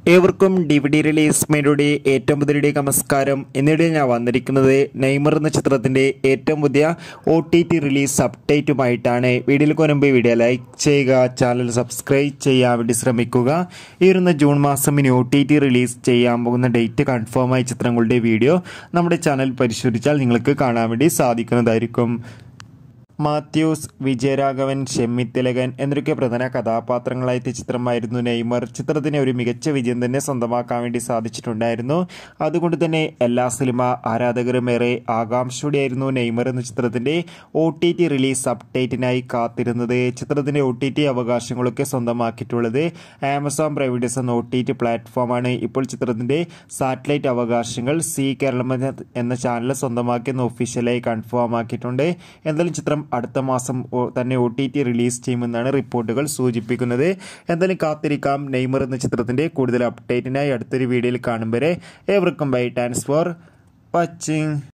ഏവർക്കും D V D release മേയുടെ ഏറ്റവും പുതിയ നമസ്കാരം എന്നിടെ ഞാൻ വന്നിരിക്കുന്നത് നെയ്മർ എന്ന ചിത്രത്തിൻ്റെ ഏറ്റവും പുതിയ ഒ ടി ടി റിലീസ് അപ്ഡേറ്റുമായിട്ടാണ് വീഡിയോയിൽ മുൻപ് വീഡിയോ ലൈക്ക് ചെയ്യുക ചാനൽ സബ്സ്ക്രൈബ് ചെയ്യാൻ വേണ്ടി ശ്രമിക്കുക ഈ വരുന്ന ജൂൺ മാസം ഇനി ഒ ടി ടി റിലീസ് ചെയ്യാൻ പോകുന്ന ഡേറ്റ് കൺഫേമായ ചിത്രങ്ങളുടെ വീഡിയോ നമ്മുടെ ചാനൽ പരിശോധിച്ചാൽ നിങ്ങൾക്ക് കാണാൻ വേണ്ടി സാധിക്കുന്നതായിരിക്കും മാത്യൂസ് വിജയരാഘവൻ ഷെമ്മി തിലകൻ എന്നൊക്കെ പ്രധാന കഥാപാത്രങ്ങളായ എത്തിയ ചിത്രമായിരുന്നു നെയ്മർ ചിത്രത്തിന് ഒരു മികച്ച വിജയം തന്നെ സ്വന്തമാക്കാൻ വേണ്ടി സാധിച്ചിട്ടുണ്ടായിരുന്നു അതുകൊണ്ട് തന്നെ എല്ലാ സിനിമ ആരാധകരും ഏറെ ആകാംക്ഷയോടെയായിരുന്നു നെയ്മർ എന്ന ചിത്രത്തിന്റെ ഒ ടി ടി റിലീസ് അപ്ഡേറ്റിനായി കാത്തിരുന്നത് ചിത്രത്തിന്റെ ഒ ടി ടി അവകാശങ്ങളൊക്കെ സ്വന്തമാക്കിയിട്ടുള്ളത് ആമസോൺ പ്രൈവിഡസ് എന്ന ഒ ടി ടി പ്ലാറ്റ്ഫോമാണ് ഇപ്പോൾ ചിത്രത്തിന്റെ സാറ്റലൈറ്റ് അവകാശങ്ങൾ സി കേരളം എന്ന- എന്ന ചാനൽ സ്വന്തമാക്കിയെന്ന് ഒഫീഷ്യലായി കൺഫേം ആക്കിയിട്ടുണ്ട് എന്തായാലും ചിത്രം അടുത്ത മാസം ഒ- തന്നെ ഒ ടി ടി റിലീസ് ചെയ്യുമെന്നാണ് റിപ്പോർട്ടുകൾ സൂചിപ്പിക്കുന്നത് എന്തായാലും കാത്തിരിക്കാം നെയ്മർ എന്ന ചിത്രത്തിന്റെ കൂടുതൽ അപ്ഡേറ്റിനായി അടുത്തൊരു വീഡിയോയിൽ കാണും വരെ ഏവർക്കും ബൈ താങ്ക്സ് ഫോർ വാച്ചിങ്